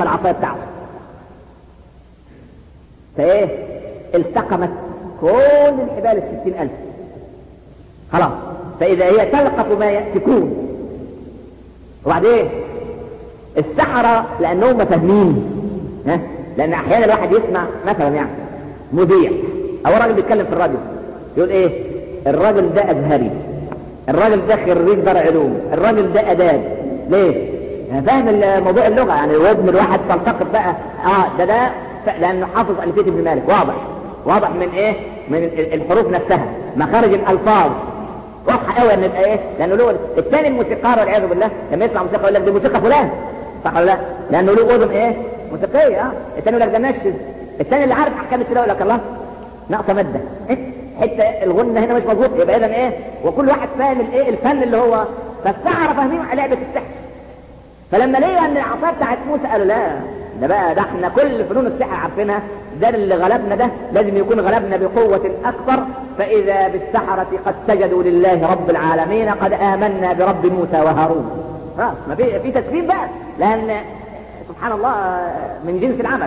العصايه بتاعته فايه التقمت كل الحبال الستين ألف خلاص فإذا هي تلقف ما يأتكون وبعدين السحرة لأنهم فاهمين ها لأن أحيانا الواحد يسمع مثلا يعني مذيع أو راجل بيتكلم في الراديو يقول إيه الراجل ده أزهري الراجل ده خريج دار علوم الراجل ده أداب ليه؟ يعني فاهم موضوع اللغة يعني ودن الواحد تلتقط بقى اه ده ده لأنه حافظ ألفية ابن مالك واضح واضح من ايه من الحروف نفسها مخارج الالفاظ واضحه قوي ان يبقى ايه لانه له الثاني الموسيقار والعياذ بالله لما يسمع موسيقى يقول لك دي موسيقى فلان صح ولا لا لانه له اذن ايه موسيقيه اه الثاني يقول لك ده نشز الثاني اللي عارف احكام التلاوه يقول لك الله ناقصه ماده إيه؟ حته الغنه هنا مش مظبوط يبقى اذا ايه وكل واحد فاهم الايه الفن اللي هو فالسحره فاهمين لعبه السحر فلما لقوا ان العصا بتاعت موسى قالوا لا ده بقى ده احنا كل فنون السحر عارفينها ده اللي غلبنا ده لازم يكون غلبنا بقوة أكثر فإذا بالسحرة قد سجدوا لله رب العالمين قد آمنا برب موسى وهارون خلاص ما في في تسليم بقى لأن سبحان الله من جنس العمل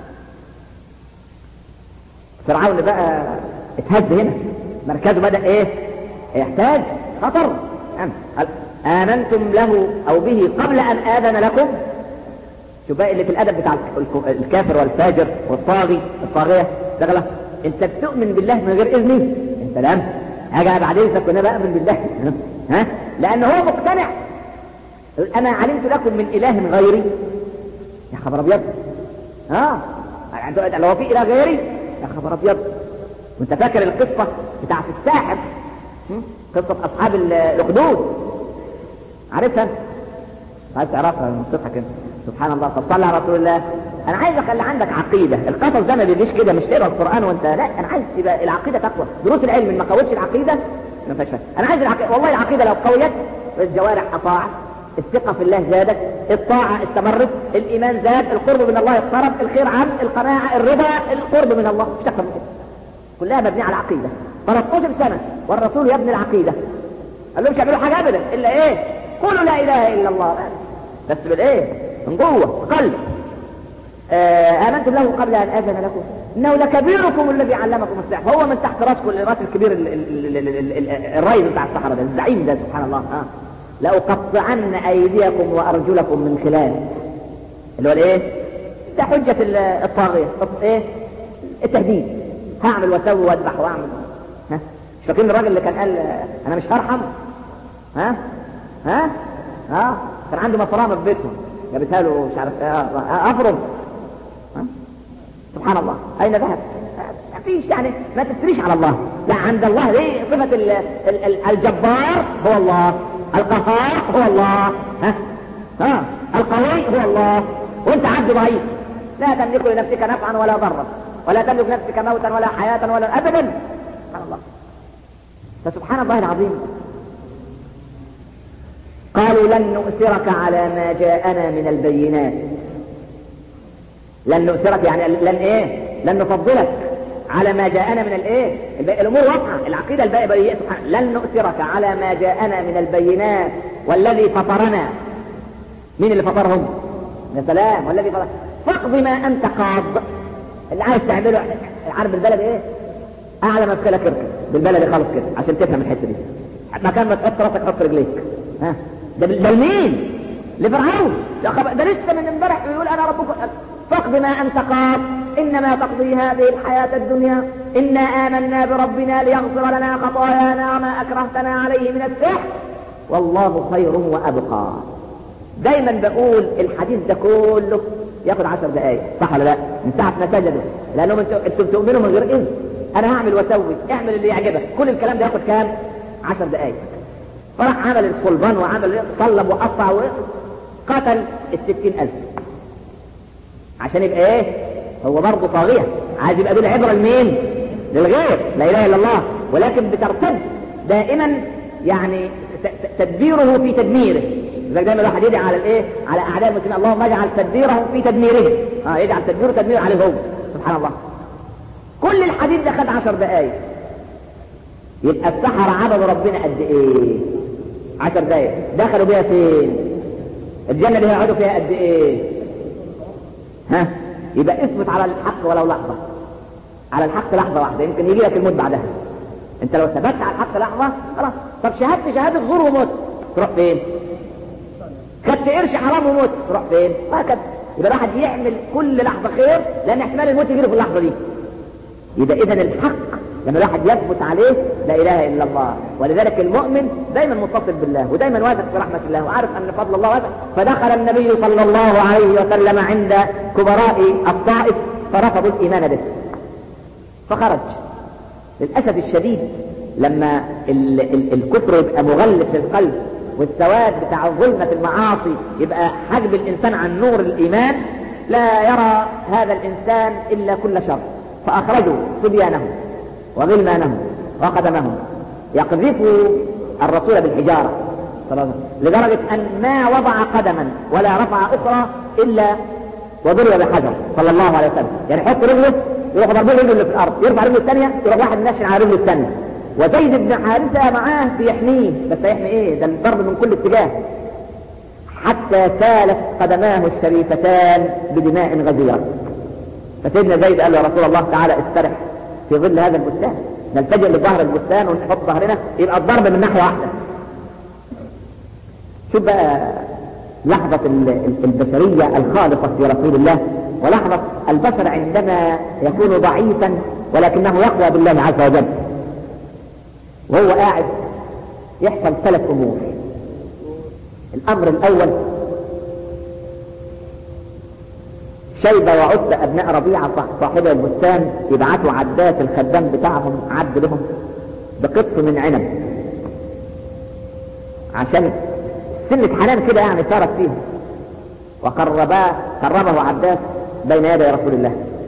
فرعون بقى اتهز هنا مركزه بدأ ايه يحتاج خطر آمنتم له أو به قبل أن آذن لكم شوف بقى اللي في الادب بتاع الكافر والفاجر والطاغي الطاغيه شغله انت بتؤمن بالله من غير اذني انت لم اجي بعد اذنك وانا بامن بالله ها لان هو مقتنع انا علمت لكم من اله غيري يا خبر ابيض اه لو هو في اله غيري يا خبر ابيض وانت فاكر القصه بتاعت الساحر قصه اصحاب الاخدود عارفها عايز تعرفها من قصتها كده سبحان الله طب صلى على رسول الله انا عايز اخلي عندك عقيده القصص ده ما بيجيش كده مش تقرا القران وانت لا انا عايز تبقى العقيده تقوى دروس العلم ما قوتش العقيده ما فيهاش انا عايز العقيده والله العقيده لو قويت الجوارح اطاعت الثقه في الله زادت الطاعه استمرت الايمان زاد القرب من الله اقترب الخير عم القناعه الرضا القرب من الله مش اكتر من كده كلها مبنيه على عقيده 13 سنه والرسول يبني العقيده قال لهم مش يعملوا حاجه ابدا الا ايه قولوا لا اله الا الله بس بالايه من جوه قلب آه امنتم له قبل ان اذن لكم انه لكبيركم الذي علمكم السحر هو من تحت راسكم الراس الكبير الرئيس بتاع الصحراء ده الزعيم ده سبحان الله اه لاقطعن ايديكم وارجلكم من خلاف اللي هو الايه ده حجة الطاغية ايه التهديد هعمل واسوي واذبح واعمل ها مش فاكرين الراجل اللي كان قال انا مش هرحم ها ها ها كان عنده مفرمه في بيتهم جابتها له مش عارف ايه افرم سبحان الله اين ذهب ما فيش يعني ما تفتريش على الله لا عند الله دي صفة ال ال ال الجبار هو الله القهار هو الله ها ها القوي هو الله وانت عبد ضعيف لا تملك لنفسك نفعا ولا ضرا ولا تملك نفسك موتا ولا حياة ولا ابدا سبحان الله فسبحان الله العظيم قالوا لن نؤثرك على ما جاءنا من البينات لن نؤثرك يعني لن ايه لن نفضلك على ما جاءنا من الايه الامور واضحه العقيده الباقيه سبحان لن نؤثرك على ما جاءنا من البينات والذي فطرنا مين اللي فطرهم يا سلام والذي فطر فاقض ما انت قاض اللي عايز تعمله عارف البلد ايه اعلى ما تخلك اركب بالبلد خالص كده عشان تفهم الحته دي مكان ما تحط راسك حط رجليك ها ده ده لمين لفرعون ده, خب... ده لسه من امبارح بيقول انا ربكم فاقض ما انت قاض انما تقضي هذه الحياة الدنيا انا امنا بربنا ليغفر لنا خطايانا وما اكرهتنا عليه من السحر والله خير وابقى دايما بقول الحديث ده كله ياخد عشر دقايق صح ولا لا من ساعة ما سجدوا لانهم انتوا انتوا بتؤمنوا من غير اذن انا هعمل واسوي اعمل اللي يعجبك كل الكلام ده ياخد كام عشر دقايق فراح عمل الصلبان وعمل صلب وقطع وقتل الستين ألف عشان يبقى ايه هو برضه طاغية عايز يبقى دول عبرة لمين للغير لا اله الا الله ولكن بترتد دائما يعني تدبيره في تدميره لذلك دايما الواحد يدعي على الايه على اعداء المسلمين اللهم اجعل تدبيرهم في تدميرهم اه يجعل تدبيره تدمير عليه هو سبحان الله كل الحديث ده خد عشر دقايق يبقى السحرة عبدوا ربنا قد ايه عشر دقايق دخلوا بيها فين الجنة اللي هيقعدوا فيها قد ايه ها يبقى اثبت على الحق ولو لحظة على الحق لحظة واحدة يمكن يجي لك الموت بعدها انت لو ثبت على الحق لحظة خلاص طب شهادة شهادة زور وموت تروح فين خدت قرش حرام وموت تروح فين هكذا يبقى الواحد يعمل كل لحظة خير لان احتمال الموت يجي في اللحظة دي يبقى اذا الحق لما الواحد يثبت عليه لا اله الا الله ولذلك المؤمن دايما متصل بالله ودايما واثق في رحمه الله وعارف ان فضل الله واسع فدخل النبي صلى الله عليه وسلم عند كبراء الطائف فرفضوا الايمان به فخرج للاسف الشديد لما ال ال الكفر يبقى مغلف في القلب والسواد بتاع ظلمة المعاصي يبقى حجب الإنسان عن نور الإيمان لا يرى هذا الإنسان إلا كل شر فأخرجوا صبيانهم وغلمانهم وقدمهم يقذفوا الرسول بالحجارة لدرجة أن ما وضع قدما ولا رفع أخرى إلا وضرب بحجر صلى الله عليه وسلم يعني يحط رجله يروح ضربه رجله اللي في الأرض يرفع رجله الثانية يروح واحد ناشن على رجله الثانية وزيد بن حارثة معاه بيحميه بس هيحمي ايه ده الضرب من كل اتجاه حتى سالت قدماه الشريفتان بدماء غزيرة فسيدنا زيد قال له يا رسول الله تعالى استرح في ظل هذا البستان نلتجئ لظهر البستان ونحط ظهرنا يبقى الضرب من ناحية واحدة شوف بقى لحظة البشرية الخالصة في رسول الله ولحظة البشر عندما يكون ضعيفا ولكنه يقوى بالله عز وجل وهو قاعد يحصل ثلاث امور الامر الاول شيبة وعتبة ابناء ربيعة صاحب البستان يبعتوا عدات الخدام بتاعهم عد لهم بقطف من عنب عشان سنة حنان كده يعني صارت فيه وقرباه قربه عباس بين يدي رسول الله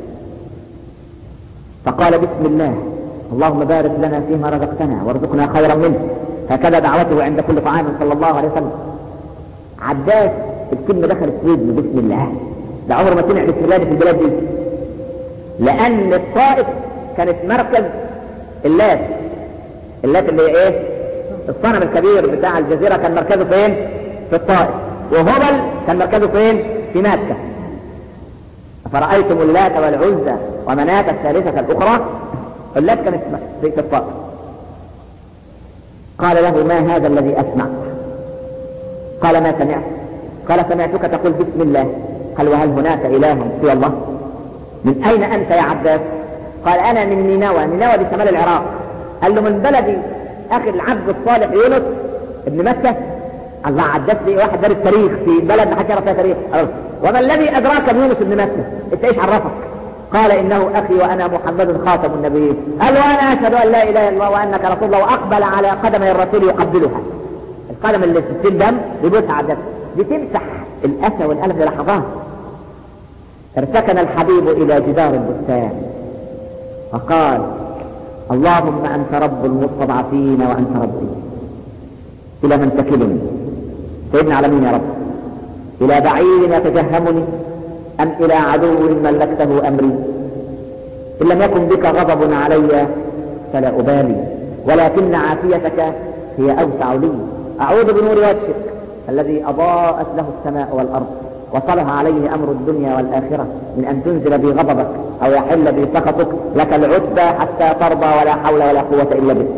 فقال بسم الله اللهم بارك لنا فيما رزقتنا وارزقنا خيرا منه هكذا دعوته عند كل طعام صلى الله عليه وسلم عباس الكلمة دخلت في ودنه بسم الله ده عمره ما سمع بسم الله في البلاد دي لأن الطائف كانت مركز اللات اللات اللي هي ايه الصنم الكبير بتاع الجزيرة كان مركزه فين في الطائف وهبل كان مركزه فين في مكة أفرأيتم اللات والعزى ومناة الثالثة الأخرى اللات كانت في الطائف قال له ما هذا الذي أسمع قال ما سمعت قال سمعتك تقول بسم الله قال وهل هناك إله سوى الله من أين أنت يا عباس قال أنا من نينوى نينوى دي شمال العراق قال له من بلدي أخي العبد الصالح يونس ابن مكة الله عدت لي واحد دار التاريخ في بلد ما حدش يعرف فيها تاريخ وما الذي أدراك بيونس ابن مكة أنت إيش عرفك قال إنه أخي وأنا محمد خاتم النبيين قال وأنا أشهد أن لا إله إلا الله وأنك رسول الله وأقبل على قدمي الرسول يقبلها القدم اللي في الدم يبوسها عدت بتمسح الأسى والألم للحظات ارتكن الحبيب إلى جدار البستان وقال اللهم أنت رب المستضعفين وأنت ربي إلى من تكلني سيدنا على مين يا رب إلى بعير يتجهمني أم إلى عدو ملكته أمري إن لم يكن بك غضب علي فلا أبالي ولكن عافيتك هي أوسع لي أعوذ بنور وجهك الذي أضاءت له السماء والأرض وصلح عليه أمر الدنيا والآخرة من أن تنزل بي غضبك أو يحل بي سخطك لك العتبى حتى ترضى ولا حول ولا قوة إلا بك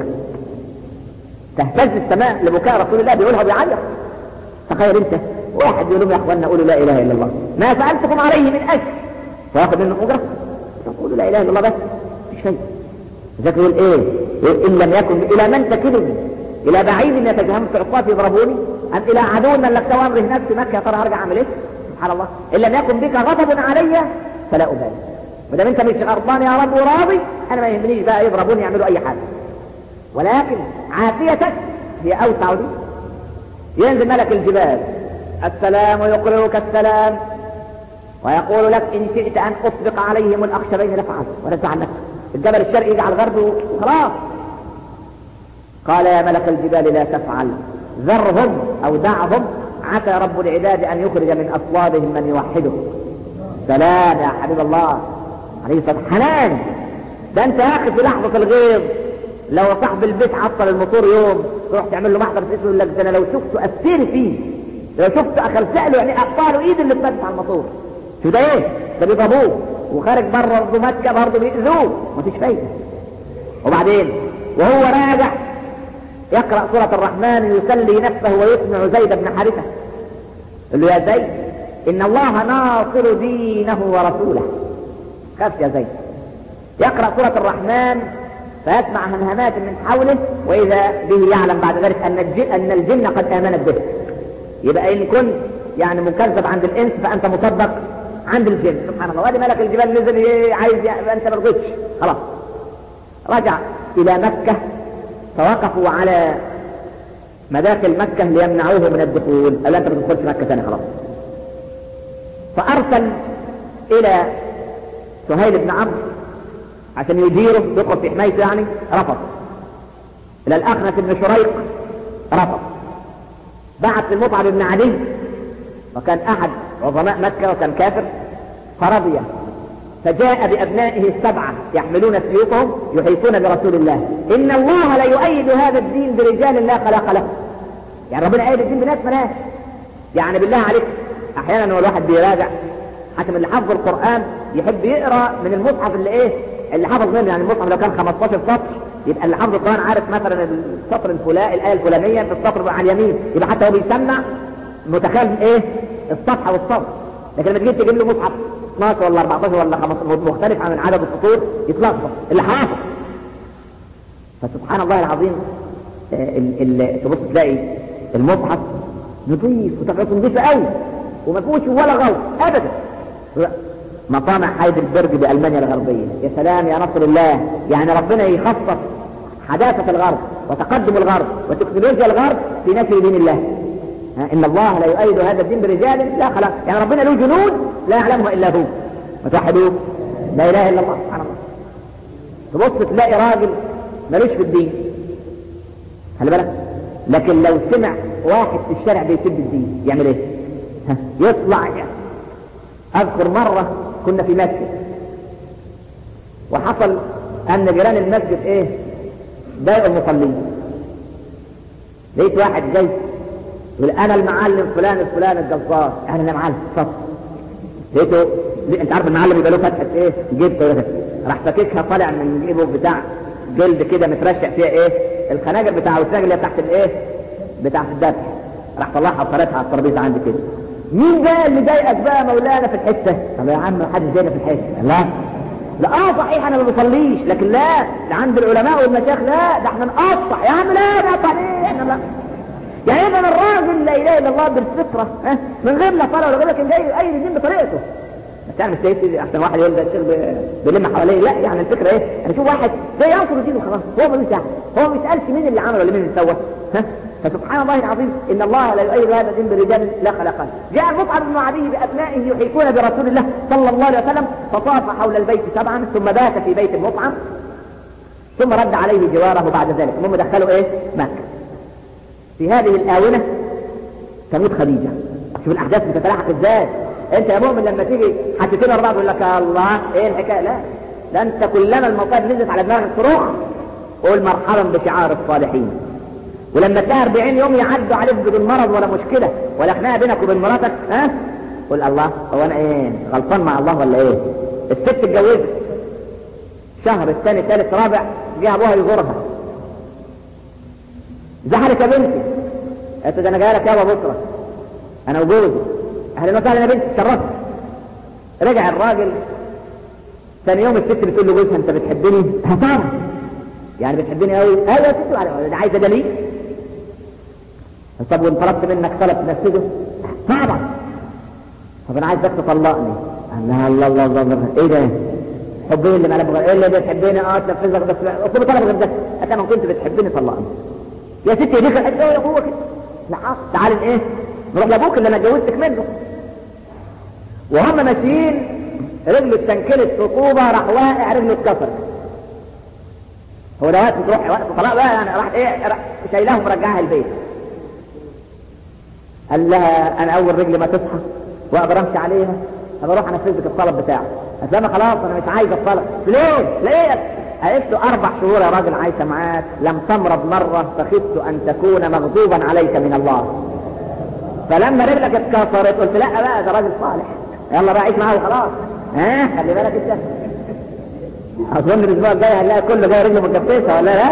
تهتز السماء لبكاء رسول الله بيقولها بيعيط تخيل انت واحد يقول لهم يا اخوانا قولوا لا اله الا الله ما سالتكم عليه من اجل فياخذ منه اجره قولوا لا اله الا الله بس مش شيء ذاك يقول ايه يقول ان لم يكن الى من تكلني الى بعيد يتجهم في عصاتي يضربوني ام الى عدو ملكته امري هناك في مكه يا ترى هرجع اعمل ايه سبحان الله ان لم يكن بك غضب علي فلا ابالي ما دام انت مش غضبان يا رب وراضي انا ما يهمنيش بقى يضربوني يعملوا اي حاجه ولكن عافيتك هي اوسع دي ينزل ملك الجبال السلام يقرئك السلام ويقول لك ان شئت ان اطبق عليهم الاخشبين لفعل ونزع عن نفسه الجبل الشرقي يجي على الغرب وخلاص قال يا ملك الجبال لا تفعل ذرهم او دعهم عسى رب العباد ان يخرج من اصلابهم من يوحده سلام يا حبيب الله عليه الصلاه حنان ده انت يا اخي في لحظه الغيظ لو صاحب البيت عطل الموتور يوم تروح تعمل له محضر في اسمه يقول لك ده انا لو شفته اثري فيه لو شفته اخلسق له يعني اقطع له ايد اللي اتفتح على الموتور شو ده ايه ده بيضربوه وخارج بره برضه مكه برضه بيأذوه مفيش فايده وبعدين وهو راجع يقرأ سورة الرحمن يسلي نفسه ويسمع زيد بن حارثة يقول له يا زيد إن الله ناصر دينه ورسوله خاف يا زيد يقرأ سورة الرحمن فيسمع همهمات من حوله وإذا به يعلم بعد ذلك أن الجن, أن الجن قد آمنت به يبقى إن كنت يعني مكذب عند الإنس فأنت مصدق عند الجن سبحان الله وادي ملك الجبال نزل إيه عايز يبقى أنت ما رضيتش خلاص رجع إلى مكة فوقفوا على مداخل مكة ليمنعوه من الدخول قال أنت ما تدخلش مكة ثاني خلاص فأرسل إلى سهيل بن عمرو عشان يديره يدخل في حمايته يعني رفض إلى الأخنس بن شريق رفض بعت لمطعم بن علي وكان أحد عظماء مكة وكان كافر فرضي فجاء بأبنائه السبعة يحملون سيوفهم يحيطون برسول الله إن الله لا يؤيد هذا الدين برجال لا خلاق له يعني ربنا أيد الدين بناس مناس يعني بالله عليك أحيانا هو الواحد بيراجع حكم اللي حفظ القرآن يحب يقرأ من المصحف اللي إيه اللي حفظ منه يعني المصحف لو كان 15 سطر يبقى اللي حفظ القرآن عارف مثلا السطر الفلاني الآية الفلانية في السطر على اليمين يبقى حتى هو بيسمع متخيل إيه الصفحة والسطر لكن لما تيجي تجيب له مصحف 12 ولا 14 ولا 15 مختلف عن عدد السطور يتلخبط اللي حافظ فسبحان الله العظيم ال تبص تلاقي المصحف نظيف وطبيعته نظيفه قوي وما فيهوش ولا غلط ابدا مطامع هايدلبرج بألمانيا الغربية يا سلام يا نصر الله يعني ربنا يخصص حداثة الغرب وتقدم الغرب وتكنولوجيا الغرب في نشر دين الله إن الله لا يؤيد هذا الدين برجال لا خلاص يعني ربنا له جنود لا يعلمها إلا هو وتوحدوه لا إله إلا الله سبحان الله تبص تلاقي راجل ملوش في الدين خلي بالك لكن لو سمع واحد في الشارع بيسب الدين يعمل ايه؟ ها يطلع يعني. اذكر مرة كنا في مسجد وحصل ان جيران المسجد ايه ضايقوا المصلين لقيت واحد جاي يقول انا المعلم فلان الفلان الجزار انا اللي معلم اتفضل لقيته انت عارف المعلم يبقى له فتحه ايه جيب كده راح فككها طالع من جيبه بتاع جلد كده مترشق فيها ايه الخناجر بتاع الخناجر اللي تحت الايه بتاعت الذبح راح طلعها وطلعتها على الترابيزه عندي كده مين ده اللي ضايقك بقى مولانا في الحته طب يا عم محدش ضايقنا في الحته لا لا اه صحيح انا ما بصليش لكن لا ده عند العلماء والمشايخ لا ده احنا نقطع يا عم لا نقطع ليه احنا لا يعني اذا الراجل لا اله الا الله بالفطره ها من غير لا صلاه ولا غير لكن جاي اي الدين بطريقته بس انا مش سيدي احسن واحد يقول ده الشيخ بيلم حواليه لا يعني الفكره ايه انا اشوف واحد زي ينصر دينه خلاص هو ملوش دعوه هو ما يسالش مين اللي عمل ولا مين اللي سوى ها فسبحان الله العظيم ان الله لا يؤيد هذا الدين برجال لا خلق له جاء المصعب بن عدي بابنائه يحيطون برسول الله صلى الله عليه وسلم فطاف حول البيت سبعا ثم بات في بيت المصعب ثم رد عليه جواره بعد ذلك المهم دخلوا ايه مكه في هذه الاونه تموت خديجه شوف الاحداث بتتلاحق ازاي انت يا مؤمن لما تيجي حتتين اربعه يقول لك يا الله ايه الحكايه لا ده انت كلما المصائب نزلت على دماغك صاروخ قول مرحبا بشعار الصالحين ولما تلاقي 40 يوم يعدوا عليك بدون مرض ولا مشكله ولا خناقه بينك وبين مراتك ها قول الله هو انا ايه غلطان مع الله ولا ايه الست اتجوزت شهر الثاني ثالث رابع جه ابوها يزورها زحلت يا بنتي قالت ده انا جاي لك يابا بكره انا وجوزي اهلا وسهلا يا بنت شرفت رجع الراجل ثاني يوم الست بتقول له جوزها انت بتحبني؟ طبعا يعني بتحبني قوي؟ ايوه يا ست ده عايزه دليل طب وان طلبت منك طلب تنفذه؟ طبعا طب انا عايزك تطلقني الله الله الله الله, الله. ايه ده؟ حبين اللي ما ايه اللي بتحبني اه تنفذك بس اطلب طلب غير ده انت ما كنت بتحبني طلقني يا ستي ديك الحته يا ابوك لا تعال ايه نروح لابوك اللي انا اتجوزتك منه وهم ماشيين رجله اتشنكلت في طوبه راح واقع رجله اتكسرت هو ده وقت تروح وقت طلاق بقى يعني راح ايه راح شايلاه ومرجعها البيت قال لها انا اول رجل ما تصحى واقدر امشي عليها ابقى اروح انفذ لك الطلب بتاعك قالت لها خلاص انا مش عايز الطلب ليه؟ ليه؟ قالت له اربع شهور يا راجل عايشه معاك لم تمرض مره فخفت ان تكون مغضوبا عليك من الله فلما رجلك اتكسرت قلت لا بقى ده راجل صالح يلا بقى عيش معاه وخلاص ها خلي بالك انت اظن الاسبوع الجاي هنلاقي كله جاي رجله مكفسه ولا لا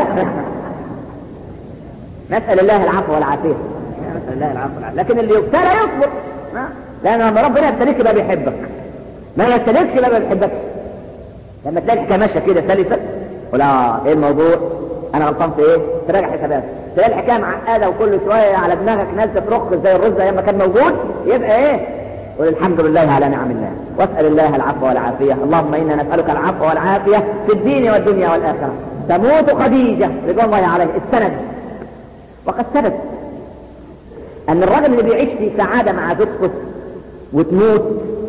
نسال الله العفو والعافيه نسال الله العفو والعافيه لكن اللي يبتلى يصبر لان لما ربنا يبتليك يبقى بيحبك ما يبتليكش يبقى ما بيحبكش لما تلاقي الحكايه ماشيه كده سلسه ولا ايه الموضوع انا غلطان في ايه تراجع حسابات تلاقي الحكايه معقده وكل شويه على دماغك ناس تفرخ زي الرز ايام ما كان موجود يبقى ايه قل الحمد لله على نعم الله واسال الله العفو والعافيه اللهم انا نسالك العفو والعافيه في الدين والدنيا والاخره تموت خديجه رضوان الله عليه السند وقد ثبت ان الرجل اللي بيعيش في سعاده مع زوجته وتموت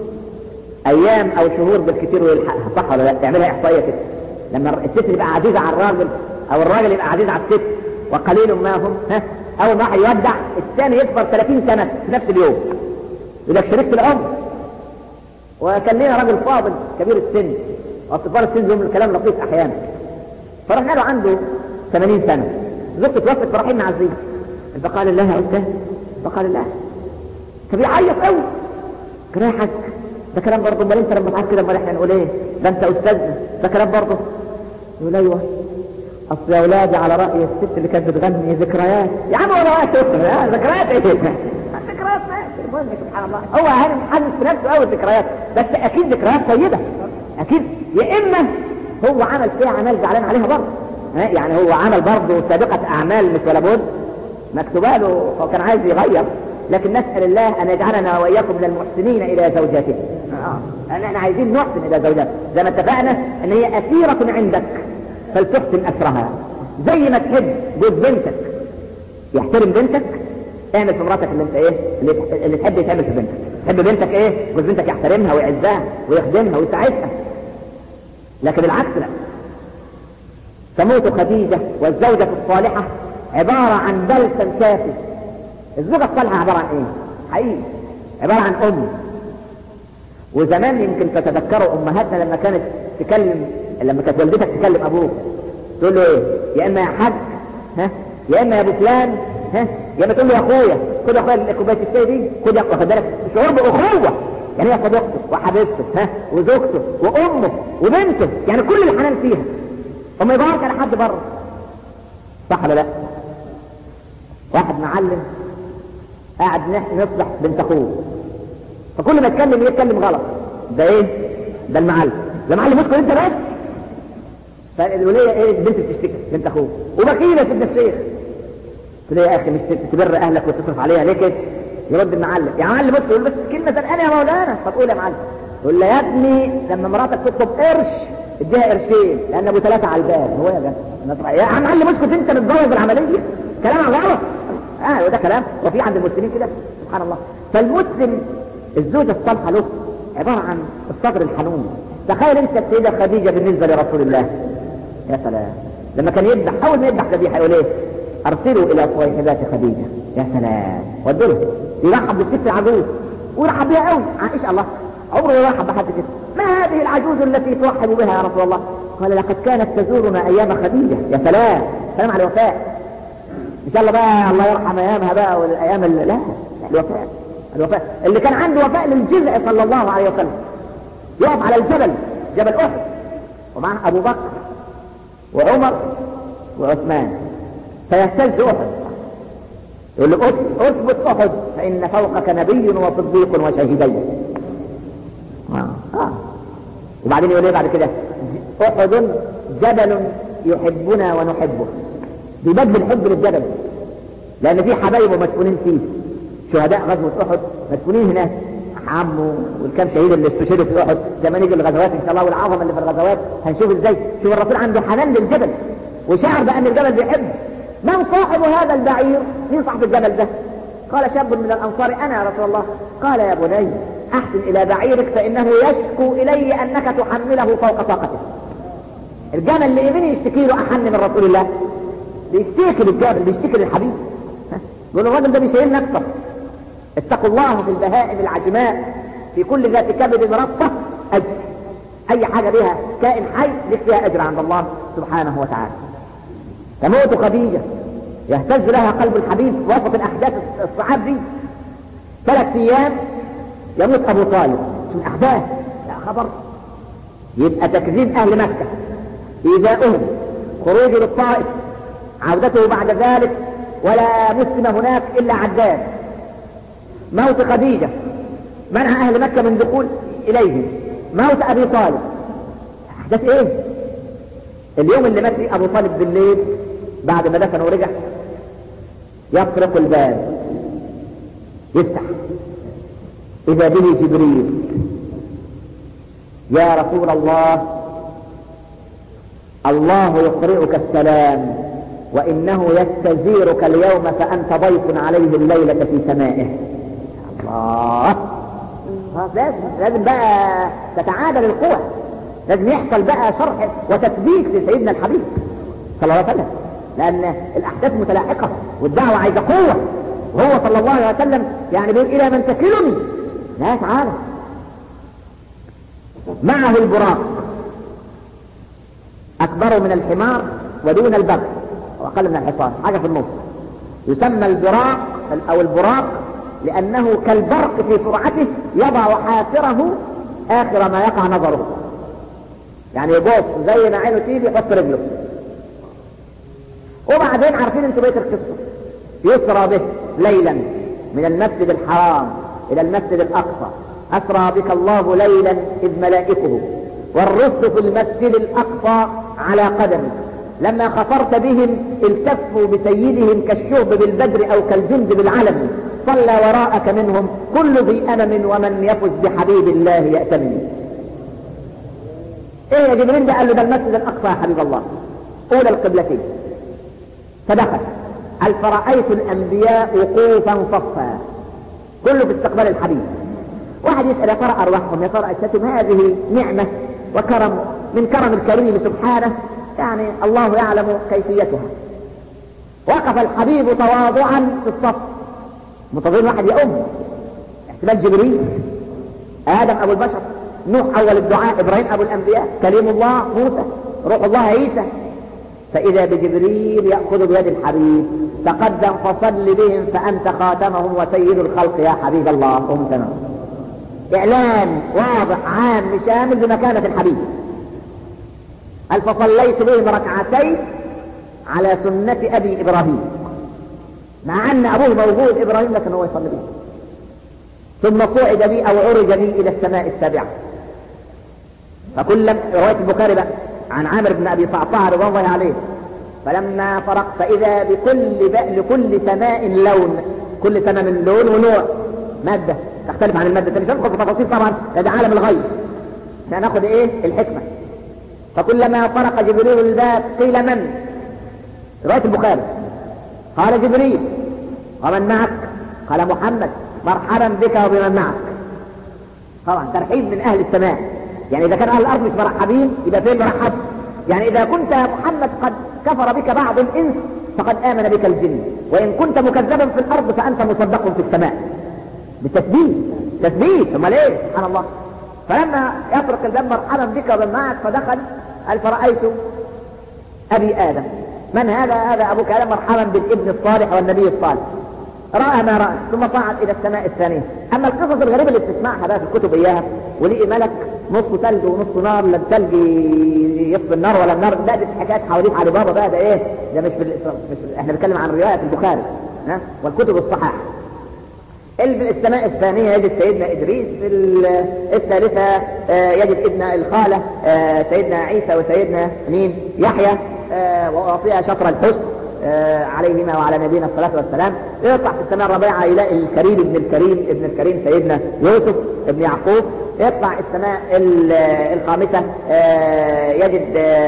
ايام او شهور بالكثير ويلحقها صح ولا لا تعملها احصائيه كده لما الست تبقى عزيزه على الراجل او الراجل يبقى عزيز على الست وقليل ما هم ها اول ما واحد يودع الثاني يكبر 30 سنه في نفس اليوم يقول لك شريكة العمر وكان لنا راجل فاضل كبير السن واصفار السن لهم الكلام لطيف احيانا فرحنا له عنده 80 سنه زوجته توفت فرايحين نعزيه فقال الله يا استاذ فقال الله فبيعيط قوي كان يا حاج ده كلام برضه امال انت لما تعرف كده امال احنا نقول ايه ده انت استاذنا ده كلام برضه يقول ايوه اصل يا اولادي على راي الست اللي كانت بتغني ذكريات يا عم ولا وقت ذكريات ايه ذكريات المهم سبحان الله هو اهم حاسس في نفسه قوي الذكريات بس اكيد ذكريات طيبه اكيد يا اما هو عمل فيها اعمال زعلان عليها برضه يعني هو عمل برضه سابقه اعمال مش ولا بد مكتوبه له هو كان عايز يغير لكن نسال الله ان يجعلنا واياكم من المحسنين الى زوجاته اه احنا عايزين نحسن الى زوجاته زي ما اتفقنا ان هي اسيره عندك فلتحسن اسرها زي ما تحب جوز بنتك يحترم بنتك اعمل في مراتك اللي انت ايه اللي, اللي تحب يتعمل في بنتك تحب بنتك ايه جوز بنتك يحترمها ويعزها ويخدمها ويساعدها لكن العكس لا تموت خديجة والزوجة الصالحة عبارة عن بلسم شافي الزوجة الصالحة عبارة عن ايه حقيقي عبارة عن ام وزمان يمكن تتذكروا امهاتنا لما كانت تكلم لما كانت والدتك تكلم ابوك تقول له ايه يا اما يا حاج ها يا اما يا ابو فلان ها يا اما تقول له يا اخويا خد يا اخويا كوبايه الشاي دي خد يا واخد بالك شعور باخوه يعني هي صديقته وحبيبته ها وزوجته وامه وبنته يعني كل الحنان فيها وما يدورش على حد بره صح ولا لا واحد معلم قاعد نصلح بنت اخوه فكل ما يتكلم يتكلم غلط ده ايه ده المعلم ده معلم اسكت انت بس فالوليه ايه البنت بتشتكي بنت اخوه وبكيله ابن الشيخ تقول يا اخي مش تبر اهلك وتصرف عليها ليه كده يرد المعلم يا معلم اسكت يقول بس كلمه انا يا مولانا فتقول يا معلم يقول له يا ابني لما مراتك تطلب قرش اديها قرشين لان ابو ثلاثه على الباب هو يا جدع يا عم معلم اسكت انت متجوز بالعمليه كلام غلط اه وده كلام وفي عند المسلمين كده سبحان الله فالمسلم الزوجه الصالحه له عباره عن الصدر الحنون تخيل انت السيده خديجه بالنسبه لرسول الله يا سلام لما كان يذبح اول ما يذبح ذبيحه يقول ايه ارسلوا الى صويحبات خديجه يا سلام ودوا له يرحب بالست العجوز ويرحب بها قوي عائشه الله عمره ما يرحب بحد كده ما هذه العجوز التي ترحب بها يا رسول الله قال لقد كانت تزورنا ايام خديجه يا سلام سلام على الوفاء ان شاء الله بقى الله يرحم ايامها بقى والايام اللي لا الوفاء الوفاء اللي كان عنده وفاء للجزء صلى الله عليه وسلم يقف على الجبل جبل احد ومعه ابو بكر وعمر وعثمان فيهتز احد يقول له اثبت احد فان فوقك نبي وصديق وشهيدين آه. آه. وبعدين يقول ايه بعد كده احد جبل يحبنا ونحبه بيبدل الحب للجبل لان في حبايبه مسكونين فيه شهداء غزوة احد مسكونين هناك عمه والكام شهيد اللي استشهدوا في احد زي ما نيجي الغزوات ان شاء الله والعظمه اللي في الغزوات هنشوف ازاي شوف الرسول عنده حنان للجبل وشعر بان الجبل بيحب من صاحب هذا البعير مين صاحب الجبل ده قال شاب من الانصار انا يا رسول الله قال يا بني احسن الى بعيرك فانه يشكو الي انك تحمله فوق طاقته الجمل اللي يبني يشتكي له احن من رسول الله بيشتكي للجبل بيشتكي للحبيب يقول له الراجل ده بيشيلنا اكتر اتقوا الله في البهائم العجماء في كل ذات كبد رطة اجر اي حاجة بها كائن حي لك فيها اجر عند الله سبحانه وتعالى تموت خديجة يهتز لها قلب الحبيب وسط الاحداث الصعاب دي ثلاث ايام يموت ابو طالب شو الاحداث لا خبر يبقى تكذيب اهل مكة ايذاؤهم خروجه للطائف عودته بعد ذلك ولا مسلم هناك الا عداد موت خديجة منع اهل مكة من دخول اليهم موت ابي طالب احداث ايه اليوم اللي مات فيه ابو طالب بالليل بعد ما دفن ورجع يطرق الباب يفتح اذا به جبريل يا رسول الله الله يقرئك السلام وانه يستزيرك اليوم فانت ضيف عليه الليلة في سمائه الله لازم لازم بقى تتعادل القوى لازم يحصل بقى شرح وتثبيت لسيدنا الحبيب صلى الله عليه وسلم لان الاحداث متلاحقة والدعوة عايزة قوة وهو صلى الله عليه وسلم يعني بيقول الى من تكلني لا تعالى معه البراق اكبر من الحمار ودون البغل واقل من الحصان حاجة في النص يسمى البراق او البراق لانه كالبرق في سرعته يضع حافره اخر ما يقع نظره يعني يبص زي ما عينه تيجي يحط رجله وبعدين عارفين انتوا بيت القصه يسرى به ليلا من المسجد الحرام الى المسجد الاقصى اسرى بك الله ليلا اذ ملائكه والرسل في المسجد الاقصى على قدمك لما خطرت بهم التفوا بسيدهم كالشهب بالبدر او كالجند بالعلم صلى وراءك منهم كل ذي امم ومن يفز بحبيب الله يأتمن ايه يا جبريل ده قال له ده المسجد الاقصى يا حبيب الله اولى القبلتين فدخل هل فرأيت الانبياء وقوفا صفا كله في استقبال الحبيب واحد يسأل يا ترى ارواحهم يا ترى اجسادهم هذه نعمة وكرم من كرم الكريم سبحانه يعني الله يعلم كيفيتها وقف الحبيب تواضعا في الصف منتظرين واحد يا ام احتمال جبريل ادم ابو البشر نوح اول الدعاء ابراهيم ابو الانبياء كليم الله موسى روح الله عيسى فاذا بجبريل ياخذ بيد الحبيب تقدم فصل بهم فانت خاتمهم وسيد الخلق يا حبيب الله هم تمام اعلان واضح عام شامل بمكانه الحبيب قال فصليت بهم ركعتين على سنة ابي ابراهيم مع ان ابوه موجود ابراهيم لكن هو يصلي به ثم صعد بي او عرج بي الى السماء السابعة فكل رواية البخاري بقى عن عامر بن ابي صعصع رضوان الله عليه فلما فرق فاذا بكل بقى لكل سماء لون كل سماء من لون ونوع مادة تختلف عن المادة الثانية مش هندخل في تفاصيل طبعا ده عالم الغيب هناخد ايه الحكمة فكلما طرق جبريل الباب قيل من رواية البخاري قال جبريل ومن معك قال محمد مرحبا بك وبمن معك طبعا ترحيب من اهل السماء يعني اذا كان اهل الارض مش مرحبين يبقى فين مرحب يعني اذا كنت يا محمد قد كفر بك بعض الانس فقد امن بك الجن وان كنت مكذبا في الارض فانت مصدق في السماء بالتثبيت تثبيت امال ايه سبحان الله فلما يطرق الباب مرحبا بك وبمن معك فدخل قال فرأيت ابي ادم من هذا هذا ابوك ادم مرحبا بالابن الصالح والنبي الصالح رأى ما رأى ثم صعد الى السماء الثانية اما القصص الغريبة اللي بتسمعها بقى في الكتب اياها ولقي ملك نصه ثلج ونصه نار لا الثلج يطفي النار ولا النار لا دي حكايات حوالين علي بابا بقى ده ايه ده مش في الاسلام مش في احنا بنتكلم عن رواية البخاري ها والكتب الصحاح في السماء الثانية يجد سيدنا إدريس في الثالثة يجد ابن الخالة سيدنا عيسى وسيدنا مين يحيى وأعطيها شطر الحسن عليهما وعلى نبينا الصلاة والسلام يطلع في السماء الرابعة يلاقي الكريم ابن الكريم ابن الكريم سيدنا يوسف ابن يعقوب يطلع السماء الخامسة يجد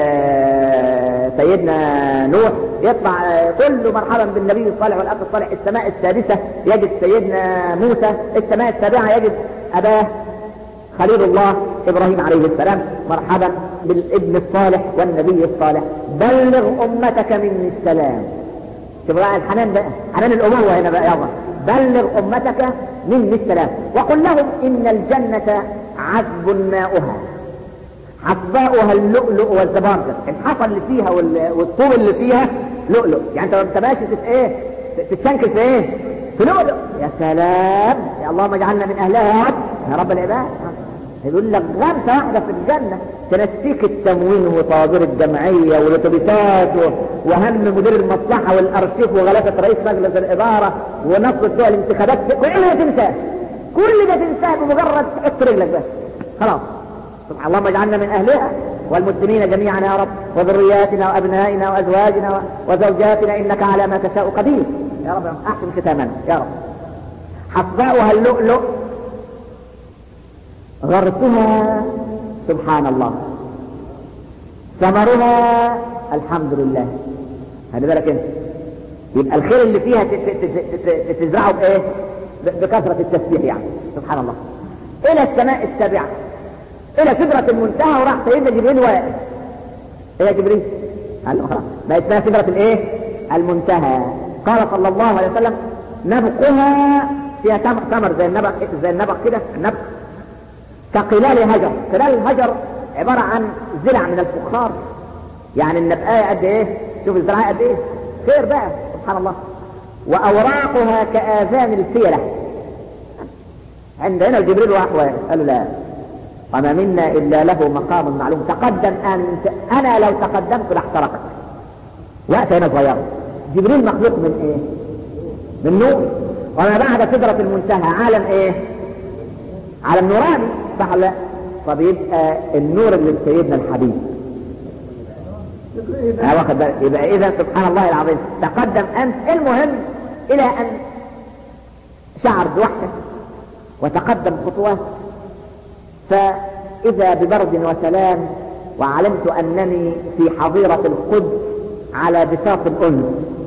سيدنا نوح يطلع كل مرحبا بالنبي الصالح والاخ الصالح السماء السادسة يجد سيدنا موسى السماء السابعة يجد اباه خليل الله ابراهيم عليه السلام مرحبا بالابن الصالح والنبي الصالح بلغ امتك مني السلام شوف بقى الحنان بقى حنان الاموه هنا بقى يلا بلغ امتك مني السلام وقل لهم ان الجنه عذب ماؤها حصباؤها اللؤلؤ والزبرجد الحصى اللي فيها والطوب اللي فيها لؤلؤ يعني انت انت ماشي في ايه تتشنكل في ايه في لؤلؤ يا سلام يا اللهم اجعلنا من اهلها يا رب يا رب العباد يقول لك غمسة واحدة في الجنة تنسيك التموين وطوابير الجمعية والاتوبيسات و- وهم مدير المصلحة والارشيف وغلاسة رئيس مجلس الادارة ونصب الدول الانتخابات كل ده تنساه كل ده تنساه بمجرد تحط رجلك بس خلاص سبحان الله اللهم اجعلنا من اهلها والمسلمين جميعا يا رب وذرياتنا وابنائنا وازواجنا و- وزوجاتنا انك على ما تشاء قدير يا رب احسن ختامنا يا رب حصباؤها اللؤلؤ غرسها سبحان الله ثمرها الحمد لله خلي بالك انت يبقى الخير اللي فيها ت- ت- ت- ت- تزرعه بايه ب- بكثرة التسبيح يعني سبحان الله الى السماء السابعة الى سدرة المنتهى وراح سيدنا جبريل واقف ايه يا جبريل قال له خلاص ما اسمها سدرة الايه المنتهى قال صلى الله عليه وسلم نبقها فيها تمر تمر زي النبق زي النبق كده النبق كقلال هجر قلال الهجر عبارة عن زرع من الفخار يعني النبقاية قد ايه شوف الزراعة قد ايه خير بقى سبحان الله واوراقها كاذان الفيلة عند هنا جبريل واحد واقف قال له لا وما منا الا له مقام معلوم تقدم انت انا لو تقدمت لاحترقت وقت هنا صغيرة جبريل مخلوق من ايه من نور وما بعد سدرة المنتهى عالم ايه عالم نوراني صح ولا لا طب يبقى النور اللي في سيدنا الحبيب ها واخد بالك يبقى اذا سبحان الله العظيم تقدم انت المهم الى ان شعر بوحشه وتقدم خطوات فاذا ببرد وسلام وعلمت انني في حظيره القدس على بساط الانس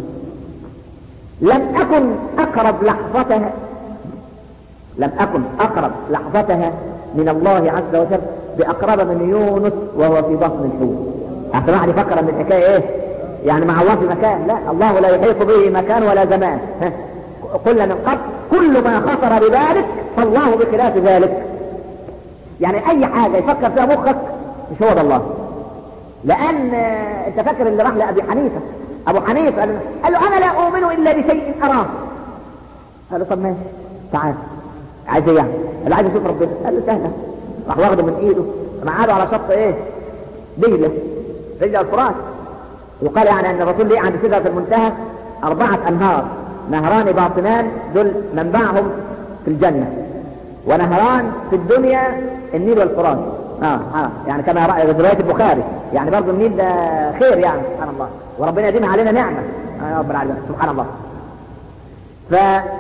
لم اكن اقرب لحظتها لم اكن اقرب لحظتها من الله عز وجل باقرب من يونس وهو في بطن الحوت عشان واحد يفكر ان الحكايه ايه يعني مع الله في مكان لا الله لا يحيط به مكان ولا زمان ها. قلنا من قبل كل ما خطر ببالك فالله بخلاف ذلك يعني اي حاجه يفكر فيها مخك مش هو ده الله لان آه، انت فاكر اللي راح لابي حنيفه ابو حنيفه قال له, قال له انا لا اؤمن الا بشيء اراه قال له طب ماشي تعال عايز ايه يعني قال له عايز اشوف ربنا قال له سهله راح واخده من ايده قعدوا على شط ايه دجله دجله الفرات وقال يعني ان الرسول ليه عند سدره المنتهى اربعه انهار نهران باطنان دول منبعهم في الجنه ونهران في الدنيا النيل والفرات اه, آه. يعني كما رأي روايه البخاري يعني برضه النيل ده خير يعني سبحان الله وربنا يديم علينا نعمه آه يا رب العالمين سبحان الله ف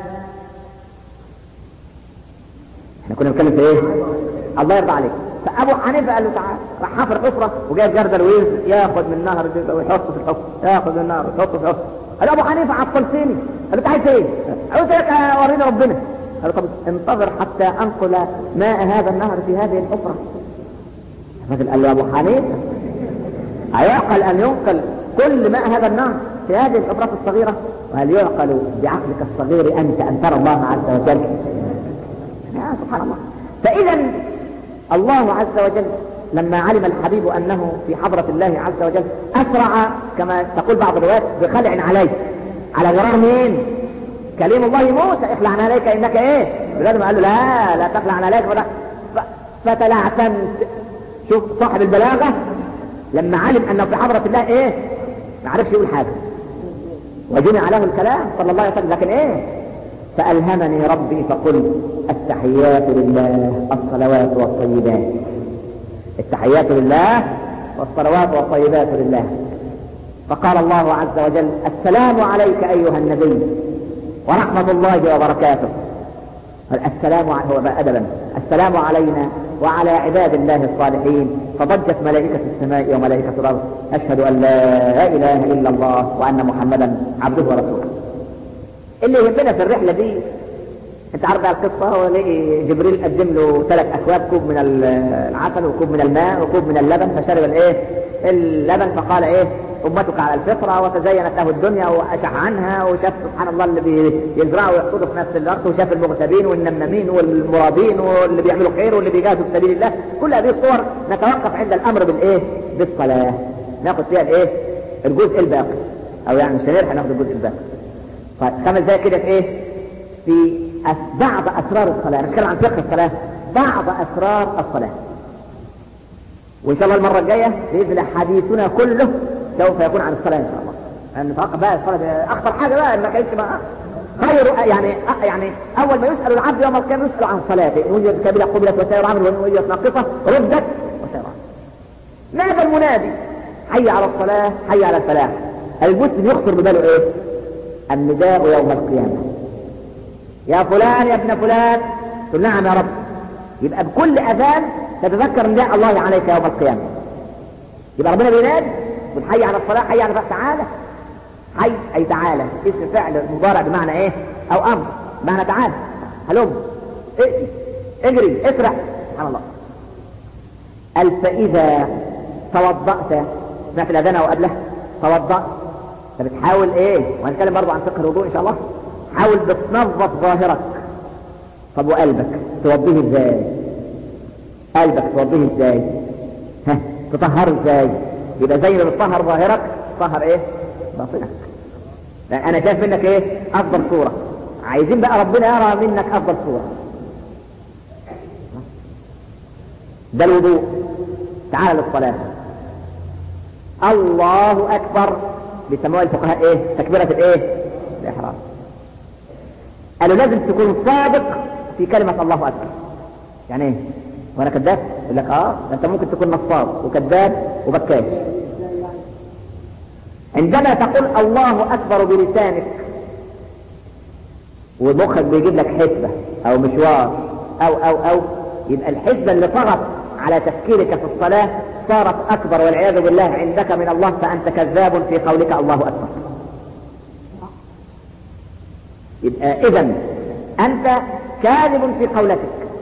احنا كنا بنتكلم في ايه الله يرضى عليك فابو حنيفه قال له تعال راح حفر حفره وجايب جردل ويز ياخد من النهر ده ويحطه في الحفره ياخد من النهر ويحطه في الحفره قال له ابو حنيفه عطلتني قال له انت عايز ايه؟ قلت لك وريني ربنا قال له طب انتظر حتى انقل ماء هذا النهر في هذه الحفره الراجل قال له يا ابو حنيفه أيعقل أن ينقل كل ماء هذا النهر في هذه الحفرات الصغيرة وهل يعقل بعقلك الصغير أنت أن ترى الله عز وجل يا سبحان الله فإذا الله عز وجل لما علم الحبيب أنه في حضرة الله عز وجل أسرع كما تقول بعض الروايات بخلع عليه على غرار مين كليم الله موسى اخلع عليك انك ايه بلاد قال له لا لا تخلع عليك ولا ف- فتلعثمت شوف صاحب البلاغة لما علم انه في حضرة الله ايه ما عرفش يقول حاجة وجمع له الكلام صلى الله عليه وسلم لكن ايه فألهمني ربي فقل التحيات لله الصلوات والطيبات التحيات لله والصلوات والطيبات لله فقال الله عز وجل السلام عليك أيها النبي ورحمة الله وبركاته السلام ع- هو بقى أدبا السلام علينا وعلى عباد الله الصالحين فضجت ملائكة السماء وملائكة الأرض أشهد أن لا إله إلا الله وأن محمدا عبده ورسوله اللي يهمنا في الرحلة دي انت عارف بقى القصة هو لقي جبريل قدم له ثلاث أكواب كوب من العسل وكوب من الماء وكوب من اللبن فشرب الايه اللبن فقال ايه أمتك على الفطرة وتزينت له الدنيا وأشح عنها وشاف سبحان الله اللي بيزرعوا ويحصدوا في نفس الأرض وشاف المغتابين والنمامين والمرابين واللي بيعملوا خير واللي بيجاهدوا في سبيل الله كل هذه الصور نتوقف عند الأمر بالإيه بالصلاة ناخد فيها الإيه الجزء الباقي أو يعني مش هنلحق ناخد الجزء الباقي طيب خمس دقايق كده في إيه في أس- بعض أسرار الصلاة نتكلم عن فقه الصلاة بعض أسرار الصلاة وإن شاء الله المرة الجاية بإذن الله حديثنا كله سوف يكون عن الصلاة إن شاء الله لأن نتوقع بقى الصلاة أخطر حاجة بقى ما كانش بقى خير يعني يعني أول ما يسأل العبد يوم القيامة يسأل عن صلاته إن وجدت كبيرة قبلت وسائر عمل وإن وجدت ناقصة ردت وسائر عمل ماذا المنادي حي على الصلاة حي على الفلاح المسلم يخطر بباله إيه النداء يوم القيامة يا فلان يا ابن فلان قل نعم يا رب يبقى بكل أذان تتذكر نداء الله عليك يوم القيامة يبقى ربنا بينادي يقول حي على الصلاة حي على الفلاح تعالى حي أي تعالى اسم فعل مضارع بمعنى ايه او امر بمعنى تعالى هلم ائتي اجري اسرع سبحان الله قال فإذا توضأت سمعت الأذان أو قبله توضأت انت بتحاول ايه وهنتكلم برضه عن فقه الوضوء ان شاء الله حاول بتنظف ظاهرك طب وقلبك توضيه ازاي قلبك توضيه ازاي ها تطهره ازاي يبقى زي ما بتطهر ظاهرك طهر ايه باطنك انا شايف منك ايه افضل صورة عايزين بقى ربنا يرى منك افضل صورة ده الوضوء تعال للصلاة الله اكبر بيسموها الفقهاء ايه تكبيرة الايه الاحرام قالوا لازم تكون صادق في كلمة الله اكبر يعني ايه وانا كذاب يقول لك اه ده انت ممكن تكون نصاب وكذاب وبكاش عندما تقول الله اكبر بلسانك ومخك بيجيب لك حسبة او مشوار او او او يبقى الحسبة اللي طغت على تفكيرك في الصلاة صارت اكبر والعياذ بالله عندك من الله فانت كذاب في قولك الله اكبر يبقى اذا انت كاذب في قولتك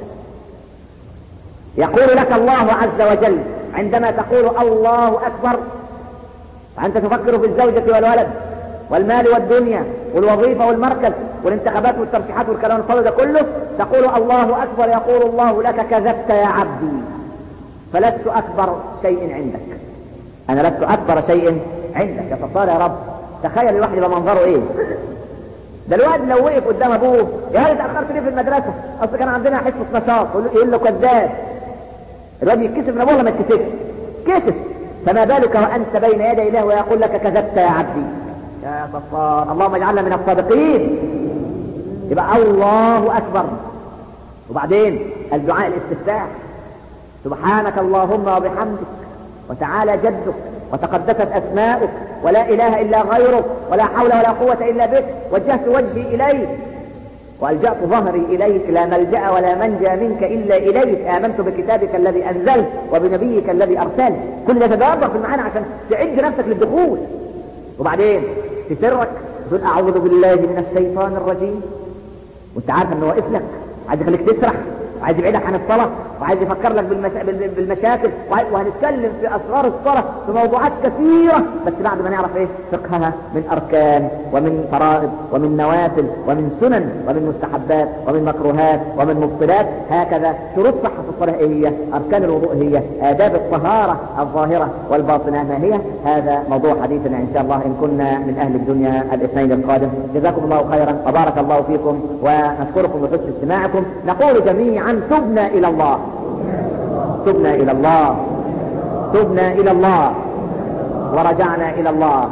يقول لك الله عز وجل عندما تقول الله اكبر فأنت تفكر في الزوجة والولد والمال والدنيا والوظيفة والمركز والانتخابات والترشيحات والكلام الفاضي ده كله تقول الله أكبر يقول الله لك كذبت يا عبدي فلست أكبر شيء عندك أنا لست أكبر شيء عندك يا ستار يا رب تخيل الواحد يبقى منظره إيه ده الواد لو وقف قدام ابوه يا هل اتاخرت ليه في المدرسه اصل كان عندنا حصه نشاط يقول له كذاب الواد يتكسف من ابوه ولا ما يتكسفش كسف فما بالك وأنت بين يدي الله ويقول لك كذبت يا عبدي يا صفار اللهم اجعلنا من الصادقين يبقى الله أكبر وبعدين الدعاء الاستفتاح سبحانك اللهم وبحمدك وتعالى جدك وتقدست أسماؤك ولا إله إلا غيرك ولا حول ولا قوة إلا بك وجهت وجهي إليك وألجأت ظهري إليك لا ملجأ ولا منجى منك إلا إليك آمنت بكتابك الذي أنزلت وبنبيك الذي أرسلت كل ده تدبر في المعاني عشان تعد نفسك للدخول وبعدين في سرك تقول أعوذ بالله من الشيطان الرجيم وانت عارف انه واقف لك عايز يخليك تسرح وعايز يبعدك عن الصلاة وعايز يفكر لك بالمسا... بالمشاكل وهنتكلم في أسرار الصلاة في موضوعات كثيرة بس بعد ما نعرف ايه فقهها من أركان ومن فرائض ومن نوافل ومن سنن ومن مستحبات ومن مكروهات ومن مبطلات هكذا شروط صحة الصلاة ايه هي أركان الوضوء هي آداب الطهارة الظاهرة والباطنة ما هي هذا موضوع حديثنا إن شاء الله إن كنا من أهل الدنيا الاثنين القادم جزاكم الله خيرا وبارك الله فيكم ونشكركم بحسن استماعكم نقول جميعا تبنا إلى الله تبنا إلى الله تبنا إلى الله ورجعنا إلى الله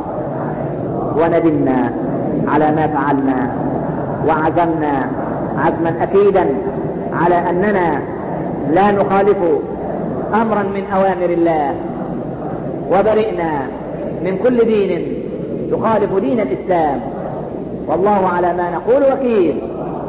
وندمنا على ما فعلنا وعزمنا عزما أكيدا على أننا لا نخالف أمرا من أوامر الله وبرئنا من كل دين يخالف دين الإسلام والله على ما نقول وكيل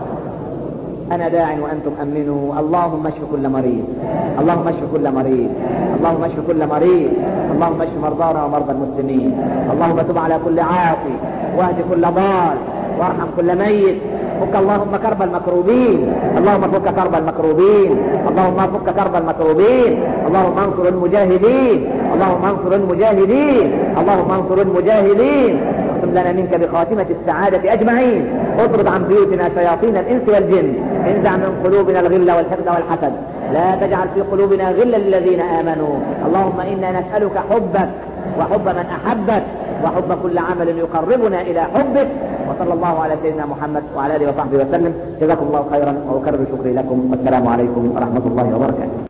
أنا داع وأنتم أمنوا اللهم اشف كل مريض اللهم اشف كل مريض اللهم اشف كل مريض اللهم اشف مرضانا ومرضى المسلمين اللهم تب على كل عاصي واهد كل ضال وارحم كل ميت فك اللهم كرب المكروبين اللهم فك كرب المكروبين اللهم فك كرب المكروبين اللهم انصر المجاهدين اللهم انصر المجاهدين اللهم انصر المجاهدين واختم لنا منك بخاتمة السعادة أجمعين اطرد عن بيوتنا شياطين الإنس والجن انزع من قلوبنا الغل والحقد والحسد لا تجعل في قلوبنا غلا للذين آمنوا اللهم إنا نسألك حبك وحب من أحبك وحب كل عمل يقربنا إلى حبك وصلى الله على سيدنا محمد وعلى اله وصحبه وسلم جزاكم الله خيرا واكرر شكري لكم والسلام عليكم ورحمه الله وبركاته